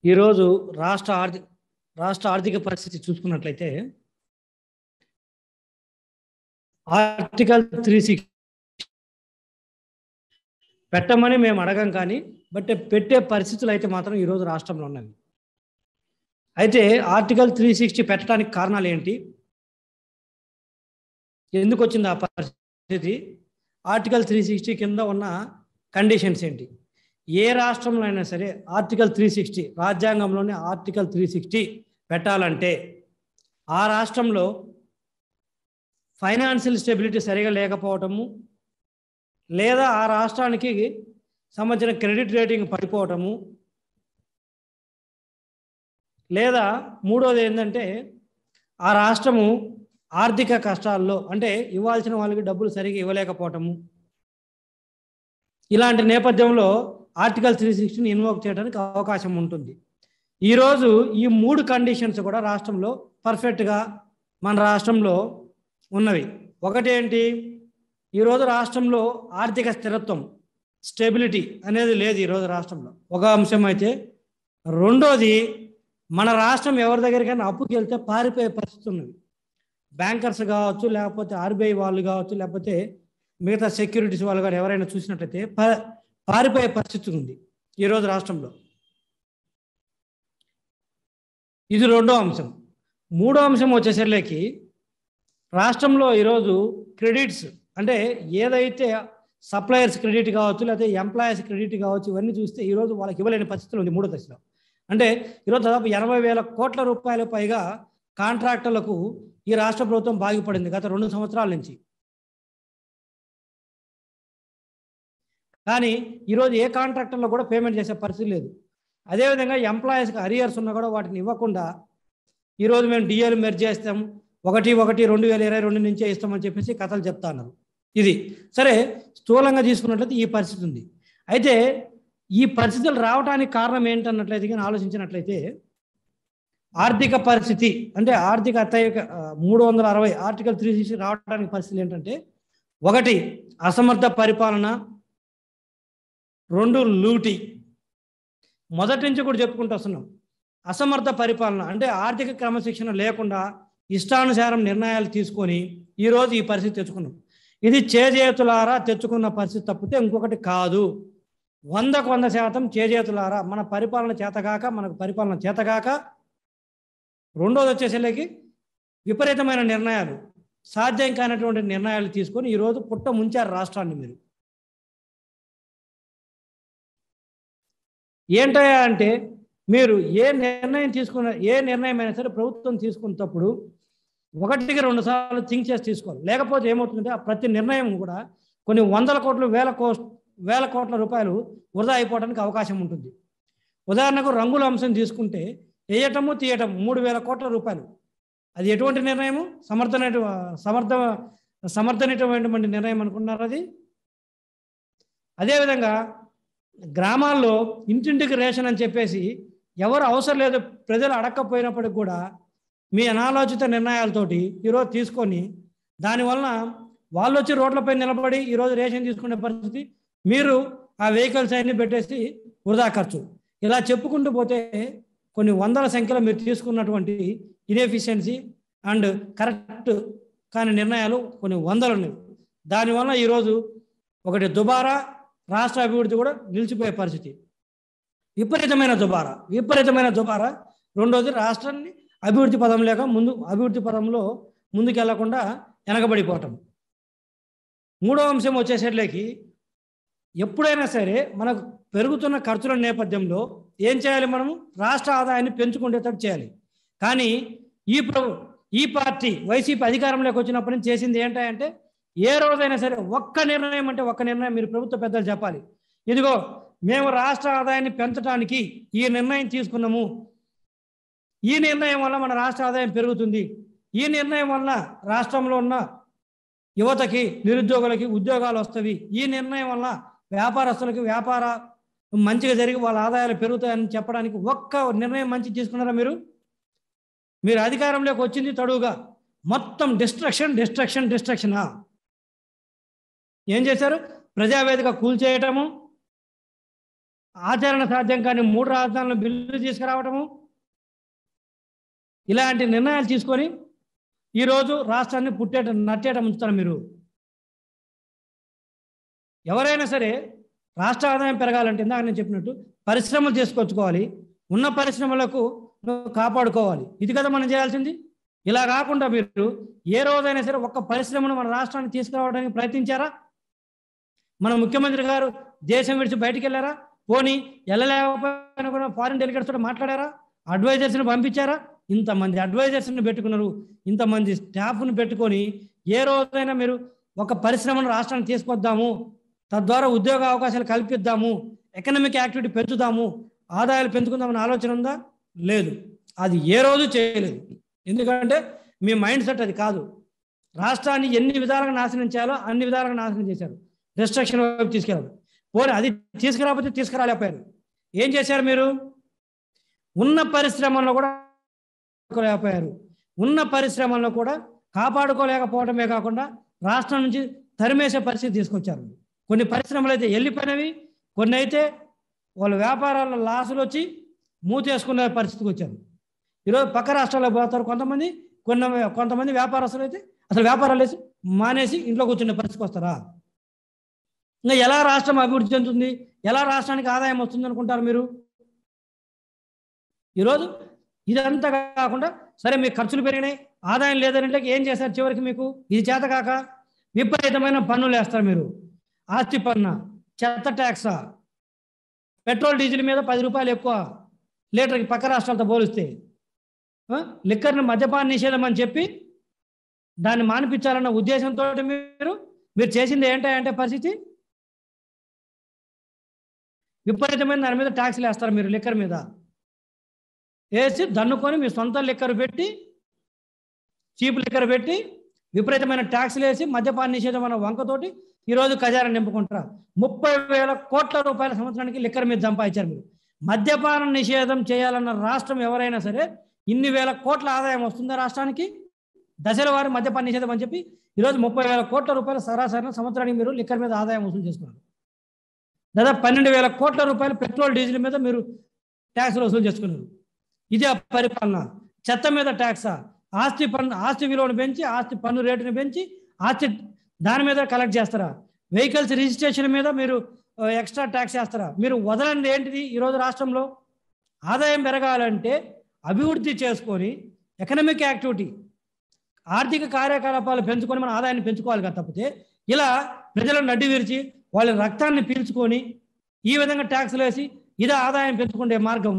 ఈరోజు రాష్ట్ర ఆర్థిక రాష్ట్ర ఆర్థిక పరిస్థితి చూసుకున్నట్లయితే ఆర్టికల్ త్రీ సిక్స్ పెట్టమని మేము అడగం కానీ బట్ పెట్టే పరిస్థితులు అయితే మాత్రం ఈరోజు రాష్ట్రంలో ఉన్నవి అయితే ఆర్టికల్ త్రీ సిక్స్టీ పెట్టడానికి కారణాలు ఏంటి ఎందుకు వచ్చింది ఆ పరిస్థితి ఆర్టికల్ త్రీ సిక్స్టీ కింద ఉన్న కండిషన్స్ ఏంటి ఏ రాష్ట్రంలో అయినా సరే ఆర్టికల్ త్రీ సిక్స్టీ రాజ్యాంగంలోని ఆర్టికల్ త్రీ సిక్స్టీ పెట్టాలంటే ఆ రాష్ట్రంలో ఫైనాన్షియల్ స్టెబిలిటీ సరిగా లేకపోవటము లేదా ఆ రాష్ట్రానికి సంబంధించిన క్రెడిట్ రేటింగ్ పడిపోవటము లేదా మూడోది ఏంటంటే ఆ రాష్ట్రము ఆర్థిక కష్టాల్లో అంటే ఇవ్వాల్సిన వాళ్ళకి డబ్బులు సరిగా ఇవ్వలేకపోవటము ఇలాంటి నేపథ్యంలో ఆర్టికల్ త్రీ సిక్స్టీని ఇన్వోక్ చేయడానికి అవకాశం ఉంటుంది ఈరోజు ఈ మూడు కండిషన్స్ కూడా రాష్ట్రంలో పర్ఫెక్ట్గా మన రాష్ట్రంలో ఉన్నవి ఒకటి ఏంటి ఈరోజు రాష్ట్రంలో ఆర్థిక స్థిరత్వం స్టెబిలిటీ అనేది లేదు ఈరోజు రాష్ట్రంలో ఒక అంశం అయితే రెండోది మన రాష్ట్రం ఎవరి దగ్గరికైనా అప్పుకి వెళ్తే పారిపోయే పరిస్థితి ఉన్నది బ్యాంకర్స్ కావచ్చు లేకపోతే ఆర్బీఐ వాళ్ళు కావచ్చు లేకపోతే మిగతా సెక్యూరిటీస్ వాళ్ళు కానీ ఎవరైనా చూసినట్లయితే పా- పారిపోయే పరిస్థితి ఉంది ఈరోజు రాష్ట్రంలో ఇది రెండో అంశం మూడో అంశం వచ్చేసరికి రాష్ట్రంలో ఈరోజు క్రెడిట్స్ అంటే ఏదైతే సప్లయర్స్ క్రెడిట్ కావచ్చు లేకపోతే ఎంప్లాయర్స్ క్రెడిట్ కావచ్చు ఇవన్నీ చూస్తే ఈరోజు వాళ్ళకి ఇవ్వలేని పరిస్థితులు ఉంది మూడో దశలో అంటే ఈరోజు దాదాపు ఎనభై వేల కోట్ల రూపాయల పైగా కాంట్రాక్టర్లకు ఈ రాష్ట్ర ప్రభుత్వం బాగిపడింది గత రెండు సంవత్సరాల నుంచి కానీ ఈరోజు ఏ కాంట్రాక్టర్లో కూడా పేమెంట్ చేసే పరిస్థితి లేదు అదేవిధంగా ఎంప్లాయీస్కి అరియర్స్ ఉన్నా కూడా వాటిని ఇవ్వకుండా ఈరోజు మేము డిఏలు మెర్జ్ చేస్తాం ఒకటి ఒకటి రెండు వేల ఇరవై రెండు నుంచే ఇస్తామని చెప్పేసి కథలు చెప్తా ఉన్నారు ఇది సరే స్థూలంగా తీసుకున్నట్లయితే ఈ పరిస్థితి ఉంది అయితే ఈ పరిస్థితులు రావడానికి కారణం ఏంటన్నట్లయితే కానీ ఆలోచించినట్లయితే ఆర్థిక పరిస్థితి అంటే ఆర్థిక అత్యయిక మూడు వందల అరవై ఆర్టికల్ త్రీ సిక్స్టీ రావడానికి పరిస్థితులు ఏంటంటే ఒకటి అసమర్థ పరిపాలన రెండు లూటి మొదటి నుంచి కూడా చెప్పుకుంటూ వస్తున్నాం అసమర్థ పరిపాలన అంటే ఆర్థిక క్రమశిక్షణ లేకుండా ఇష్టానుసారం నిర్ణయాలు తీసుకొని ఈరోజు ఈ పరిస్థితి తెచ్చుకున్నాం ఇది చేజేతులారా తెచ్చుకున్న పరిస్థితి తప్పితే ఇంకొకటి కాదు వందకు వంద శాతం చేజేతులారా మన పరిపాలన చేతగాక మనకు పరిపాలన చేతగాక రెండోది వచ్చేసరికి విపరీతమైన నిర్ణయాలు సాధ్యం కానటువంటి నిర్ణయాలు తీసుకొని ఈరోజు పుట్ట ముంచారు రాష్ట్రాన్ని మీరు ఏంటయ్యా అంటే మీరు ఏ నిర్ణయం తీసుకున్న ఏ నిర్ణయం అయినా సరే ప్రభుత్వం తీసుకున్నప్పుడు ఒకటికి రెండు సార్లు థింక్ చేసి తీసుకోవాలి లేకపోతే ఏమవుతుందంటే ఆ ప్రతి నిర్ణయం కూడా కొన్ని వందల కోట్లు వేల కో వేల కోట్ల రూపాయలు వృధా అయిపోవడానికి అవకాశం ఉంటుంది ఉదాహరణకు రంగుల అంశం తీసుకుంటే వేయటము తీయటం మూడు వేల కోట్ల రూపాయలు అది ఎటువంటి నిర్ణయము సమర్థన సమర్థ సమర్థనటువంటి నిర్ణయం అనుకున్నారు అది అదేవిధంగా గ్రామాల్లో ఇంటింటికి రేషన్ అని చెప్పేసి ఎవరు అవసరం లేదు ప్రజలు అడగకపోయినప్పటికి కూడా మీ అనాలోచిత నిర్ణయాలతోటి ఈరోజు తీసుకొని దానివలన వాళ్ళు వచ్చి రోడ్లపై నిలబడి ఈరోజు రేషన్ తీసుకునే పరిస్థితి మీరు ఆ వెహికల్స్ అన్ని పెట్టేసి వృధా ఖర్చు ఇలా చెప్పుకుంటూ పోతే కొన్ని వందల సంఖ్యలో మీరు తీసుకున్నటువంటి ఇన్ఎఫిషియన్సీ అండ్ కరెక్ట్ కాని నిర్ణయాలు కొన్ని వందలు ఉన్నాయి దానివల్ల ఈరోజు ఒకటి దుబారా రాష్ట్ర అభివృద్ధి కూడా నిలిచిపోయే పరిస్థితి విపరీతమైన దుబారా విపరీతమైన దుబారా రెండోది రాష్ట్రాన్ని అభివృద్ధి పదం లేక ముందు అభివృద్ధి పదంలో ముందుకెళ్లకుండా వెనకబడిపోవటం మూడో అంశం వచ్చేసరికి ఎప్పుడైనా సరే మనకు పెరుగుతున్న ఖర్చుల నేపథ్యంలో ఏం చేయాలి మనము రాష్ట్ర ఆదాయాన్ని పెంచుకునేటట్టు చేయాలి కానీ ఈ ప్రభు ఈ పార్టీ వైసీపీ అధికారంలోకి వచ్చినప్పటి నుంచి చేసింది ఏంటంటే ఏ రోజైనా సరే ఒక్క నిర్ణయం అంటే ఒక్క నిర్ణయం మీరు ప్రభుత్వ పెద్దలు చెప్పాలి ఇదిగో మేము రాష్ట్ర ఆదాయాన్ని పెంచడానికి ఈ నిర్ణయం తీసుకున్నాము ఈ నిర్ణయం వల్ల మన రాష్ట్ర ఆదాయం పెరుగుతుంది ఈ నిర్ణయం వల్ల రాష్ట్రంలో ఉన్న యువతకి నిరుద్యోగులకి ఉద్యోగాలు వస్తాయి ఈ నిర్ణయం వల్ల వ్యాపారస్తులకి వ్యాపార మంచిగా జరిగి వాళ్ళ ఆదాయాలు పెరుగుతాయని చెప్పడానికి ఒక్క నిర్ణయం మంచి తీసుకున్నారా మీరు మీరు అధికారంలోకి వచ్చింది తడువుగా మొత్తం డిస్ట్రక్షన్ డిస్ట్రక్షన్ డిస్ట్రక్షనా ఏం చేశారు ప్రజావేదిక కూల్చేయటము ఆచరణ సాధ్యం కానీ మూడు రాజధానుల బిల్లు తీసుకురావటము ఇలాంటి నిర్ణయాలు తీసుకొని ఈరోజు రాష్ట్రాన్ని పుట్టేట నట్టేట ఉంచుతారు మీరు ఎవరైనా సరే రాష్ట్ర ఆదాయం పెరగాలంటే ఇందాక నేను చెప్పినట్టు పరిశ్రమలు చేసుకొచ్చుకోవాలి ఉన్న పరిశ్రమలకు నువ్వు కాపాడుకోవాలి ఇది కదా మనం చేయాల్సింది ఇలా కాకుండా మీరు ఏ రోజైనా సరే ఒక్క పరిశ్రమను మన రాష్ట్రానికి తీసుకురావడానికి ప్రయత్నించారా మన ముఖ్యమంత్రి గారు దేశం విడిచి బయటికి వెళ్ళారా పోనీ వెళ్ళలేకపోయినా కూడా ఫారిన్ డెలిగేట్స్ తోటి మాట్లాడారా అడ్వైజర్స్ని పంపించారా ఇంతమంది అడ్వైజర్స్ని పెట్టుకున్నారు ఇంతమంది స్టాఫ్ను పెట్టుకొని ఏ రోజైనా మీరు ఒక పరిశ్రమను రాష్ట్రానికి తీసుకొద్దాము తద్వారా ఉద్యోగ అవకాశాలు కల్పిద్దాము ఎకనామిక్ యాక్టివిటీ పెంచుదాము ఆదాయాలు పెంచుకుందామని ఆలోచన ఉందా లేదు అది ఏ రోజు చేయలేదు ఎందుకంటే మీ మైండ్ సెట్ అది కాదు రాష్ట్రాన్ని ఎన్ని విధాలుగా నాశనం చేయాలో అన్ని విధాలుగా నాశనం చేశారు డిస్ట్రక్షన్ వైపు తీసుకెళ్ళారు పోనీ అది తీసుకురాకపోతే తీసుకురాలేకపోయారు ఏం చేశారు మీరు ఉన్న పరిశ్రమల్లో కూడా కాపాడుకోలేకపోయారు ఉన్న పరిశ్రమల్లో కూడా కాపాడుకోలేకపోవడమే కాకుండా రాష్ట్రం నుంచి తరిమేసే పరిస్థితి తీసుకొచ్చారు కొన్ని పరిశ్రమలు అయితే వెళ్ళిపోయినవి కొన్ని అయితే వాళ్ళ వ్యాపారాల్లో లాసులు వచ్చి మూతేసుకునే పరిస్థితికి వచ్చారు ఈరోజు పక్క రాష్ట్రాల్లో పోతారు కొంతమంది కొన్ని కొంతమంది వ్యాపారస్తులు అయితే అసలు వ్యాపారాలు వేసి మానేసి ఇంట్లో కూర్చునే పరిస్థితికి వస్తారా ఇంకా ఎలా రాష్ట్రం అభివృద్ధి చెందుతుంది ఎలా రాష్ట్రానికి ఆదాయం వస్తుంది అనుకుంటారు మీరు ఈరోజు ఇదంతా కాకుండా సరే మీకు ఖర్చులు పెరిగినాయి ఆదాయం లేదంటే ఏం చేశారు చివరికి మీకు ఇది చేత కాక విపరీతమైన పన్నులు వేస్తారు మీరు ఆస్తి పన్ను చెత్త ట్యాక్సా పెట్రోల్ డీజిల్ మీద పది రూపాయలు ఎక్కువ లీటర్కి పక్క రాష్ట్రాలతో పోలిస్తే ఆ? లిక్కర్ని మద్యపాన నిషేధం అని చెప్పి దాన్ని మానిపించాలన్న ఉద్దేశంతో మీరు మీరు చేసింది ఏంటంటే పరిస్థితి విపరీతమైన దాని మీద ట్యాక్స్లు వేస్తారు మీరు లిక్కర్ మీద వేసి దన్నుకొని మీ సొంత లిక్కర్ పెట్టి చీప్ లిక్కర్ పెట్టి విపరీతమైన ట్యాక్స్లు వేసి మద్యపాన నిషేధం అన్న వంకతోటి ఈరోజు ఖజానా నింపుకుంటారా ముప్పై వేల కోట్ల రూపాయల సంవత్సరానికి లిక్కర్ మీద సంపాదించారు మీరు మద్యపాన నిషేధం చేయాలన్న రాష్ట్రం ఎవరైనా సరే ఇన్ని వేల కోట్ల ఆదాయం వస్తుందా రాష్ట్రానికి దశల వారి మద్యపాన నిషేధం అని చెప్పి ఈరోజు ముప్పై వేల కోట్ల రూపాయల సరాసరి సంవత్సరానికి మీరు లిక్కర్ మీద ఆదాయం వసూలు చేసుకున్నారు దాదాపు పన్నెండు వేల కోట్ల రూపాయలు పెట్రోల్ డీజిల్ మీద మీరు ట్యాక్స్లు వసూలు చేసుకున్నారు ఇది ఆ పరిపాలన చెత్త మీద ట్యాక్సా ఆస్తి పన్ను ఆస్తి విలువను పెంచి ఆస్తి పన్ను రేటును పెంచి ఆస్తి దాని మీద కలెక్ట్ చేస్తారా వెహికల్స్ రిజిస్ట్రేషన్ మీద మీరు ఎక్స్ట్రా ట్యాక్స్ చేస్తారా మీరు వదలండి ఏంటిది ఈరోజు రాష్ట్రంలో ఆదాయం పెరగాలంటే అభివృద్ధి చేసుకొని ఎకనామిక్ యాక్టివిటీ ఆర్థిక కార్యకలాపాలు పెంచుకొని మన ఆదాయాన్ని పెంచుకోవాలి కదా తప్పితే ఇలా ప్రజలను నడ్డి విరిచి వాళ్ళ రక్తాన్ని పీల్చుకొని ఈ విధంగా ట్యాక్స్లు వేసి ఇదే ఆదాయం పెంచుకునే మార్గం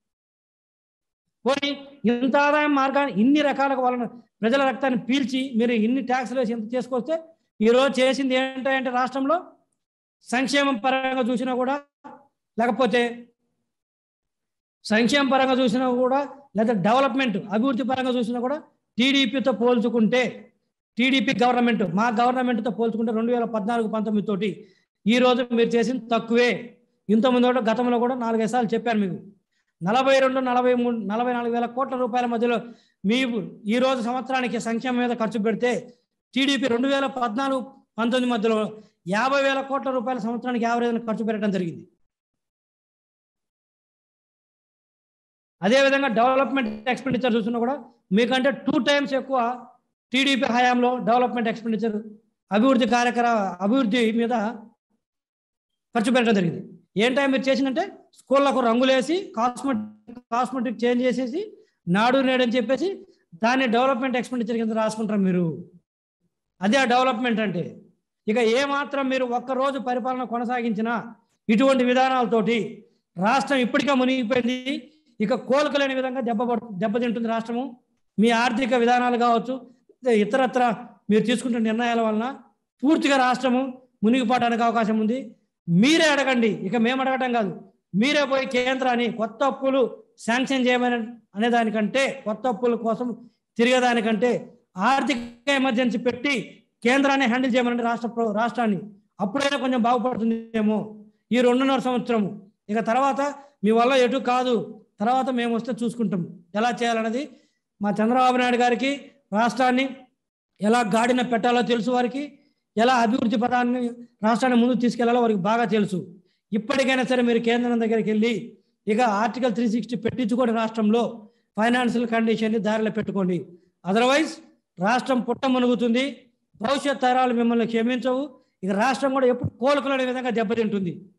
పోనీ ఇంత ఆదాయం మార్గాన్ని ఇన్ని రకాలుగా వాళ్ళని ప్రజల రక్తాన్ని పీల్చి మీరు ఇన్ని ట్యాక్స్లు వేసి ఇంత చేసుకొస్తే ఈరోజు చేసింది ఏంటంటే రాష్ట్రంలో సంక్షేమం పరంగా చూసినా కూడా లేకపోతే సంక్షేమ పరంగా చూసినా కూడా లేదా డెవలప్మెంట్ అభివృద్ధి పరంగా చూసినా కూడా టీడీపీతో పోల్చుకుంటే టీడీపీ గవర్నమెంట్ మా గవర్నమెంట్తో పోల్చుకుంటే రెండు వేల పద్నాలుగు పంతొమ్మిది తోటి ఈ రోజు మీరు చేసింది తక్కువే ఇంతకుముందు కూడా గతంలో కూడా నాలుగైదు సార్లు చెప్పాను మీకు నలభై రెండు నలభై మూడు నలభై నాలుగు వేల కోట్ల రూపాయల మధ్యలో మీ ఈ రోజు సంవత్సరానికి సంక్షేమం మీద ఖర్చు పెడితే టీడీపీ రెండు వేల పద్నాలుగు పంతొమ్మిది మధ్యలో యాభై వేల కోట్ల రూపాయల సంవత్సరానికి యావరేజ్ ఖర్చు పెట్టడం జరిగింది అదేవిధంగా డెవలప్మెంట్ ఎక్స్పెండిచర్ చూసినా కూడా మీకంటే టూ టైమ్స్ ఎక్కువ టీడీపీ హయాంలో డెవలప్మెంట్ ఎక్స్పెండిచర్ అభివృద్ధి కార్యక్రమ అభివృద్ధి మీద ఖర్చు పెట్టడం జరిగింది ఏంటో మీరు చేసిందంటే స్కూళ్ళకు రంగులేసి కాస్మెటిక్ కాస్మెటిక్ చేంజ్ చేసేసి నాడు నేడు అని చెప్పేసి దాన్ని డెవలప్మెంట్ ఎక్స్పెండిచర్ కింద రాసుకుంటారు మీరు అదే ఆ డెవలప్మెంట్ అంటే ఇక ఏమాత్రం మీరు ఒక్కరోజు పరిపాలన కొనసాగించినా ఇటువంటి విధానాలతోటి రాష్ట్రం ఇప్పటికే మునిగిపోయింది ఇక కోలుకోలేని విధంగా దెబ్బ దెబ్బతింటుంది రాష్ట్రము మీ ఆర్థిక విధానాలు కావచ్చు ఇతరత్ర మీరు తీసుకుంటున్న నిర్ణయాల వలన పూర్తిగా రాష్ట్రము మునిగిపోవడానికి అవకాశం ఉంది మీరే అడగండి ఇక మేము అడగటం కాదు మీరే పోయి కేంద్రాన్ని కొత్త అప్పులు శాంక్షన్ చేయమని అనేదానికంటే కొత్త అప్పుల కోసం తిరిగేదానికంటే ఆర్థిక ఎమర్జెన్సీ పెట్టి కేంద్రాన్ని హ్యాండిల్ చేయమని రాష్ట్ర ప్ర- రాష్ట్రాన్ని అప్పుడైనా కొంచెం బాగుపడుతుందేమో ఈ రెండున్నర సంవత్సరము ఇక తర్వాత మీ వల్ల ఎటు కాదు తర్వాత మేము వస్తే చూసుకుంటాం ఎలా చేయాలన్నది మా చంద్రబాబు నాయుడు గారికి రాష్ట్రాన్ని ఎలా గాడిన పెట్టాలో తెలుసు వారికి ఎలా అభివృద్ధి పదాన్ని రాష్ట్రాన్ని ముందుకు తీసుకెళ్లాలో వారికి బాగా తెలుసు ఇప్పటికైనా సరే మీరు కేంద్రం దగ్గరికి వెళ్ళి ఇక ఆర్టికల్ త్రీ సిక్స్టీ పెట్టించుకోండి రాష్ట్రంలో ఫైనాన్షియల్ కండిషన్ని దారిలో పెట్టుకోండి అదర్వైజ్ రాష్ట్రం పుట్ట మునుగుతుంది భవిష్యత్ తరాలు మిమ్మల్ని క్షమించవు ఇక రాష్ట్రం కూడా ఎప్పుడు కోలుకునే విధంగా దెబ్బతింటుంది